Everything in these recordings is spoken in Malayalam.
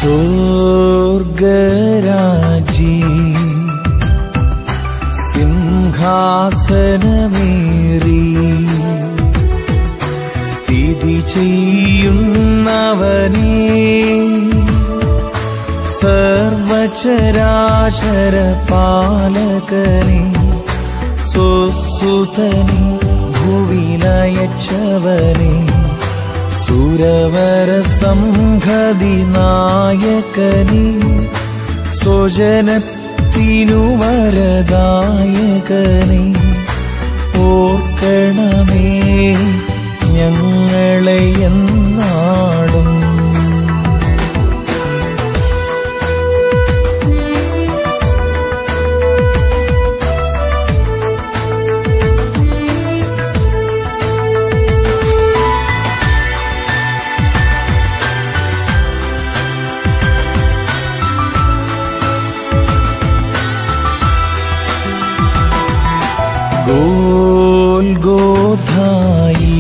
സ്വർഗരാജി സിംഹാസനമേറി സ്ഥിതി ചെയ്യുന്നവനേ സർവചരാചര പാലകനെ സ്വസുതനെ ഭുവിലയച്ചവനെ സുരവര സംഹതി നായകനെ സ്വജനത്തിനു വരദായകനെ ഓർക്കണമേ ഞങ്ങളെ എന്നാടും ഗോൽഗോധായി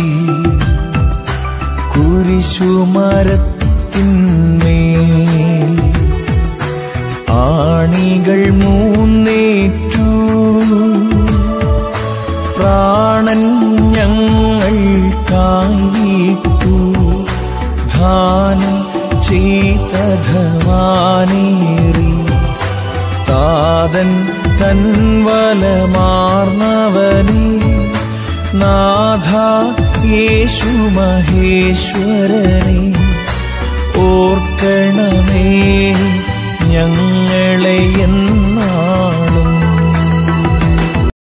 കുരിശുമരത്തിന്മേൽ ആണികൾ മൂന്നേറ്റു പ്രാണൻ ഞങ്ങൾക്കായിട്ടു ധാനം ചെയ്തധവാനേറി താതൻ തൻവലമാർന്നവനെ നാഥ യേശു മഹേശ്വരനെ ഓർക്കണമേ ഞങ്ങൾ